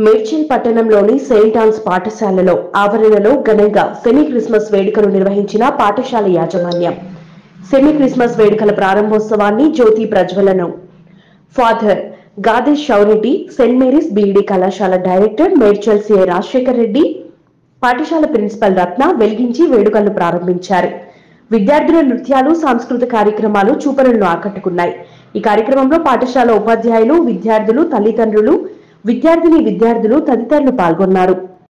మేడ్చల్ పట్టణంలోని Saint Ann's పాఠశాలలో ఆవరణలో ఘనంగా సెమీ క్రిస్మస్ వేడుకలు నిర్వహించిన పాఠశాల యాజమాన్యం సెమీ క్రిస్మస్ వేడుకల ప్రారంభోత్సవాన్ని జ్యోతి ప్రజ్వలను father Gade Shoureddy saint Mary's BEd కళాశాల డైరెక్టర్ మేడ్చల్ సిఐ రాజశేఖర్ రెడ్డి పాఠశాల ప్రిన్సిపల్ రత్న వెలిగించి వేడుకలను ప్రారంభించారు విద్యార్థుల నృత్యాలు సాంస్కృతిక కార్యక్రమాలు చూపరులను ఆకట్టుకున్నాయి ఈ కార్యక్రమంలో పాఠశాల ఉపాధ్యాయులు విద్యార్థులు తల్లిదండ్రులు విద్యార్థిని విద్యార్థులు తదితరులు పాల్గొన్నారు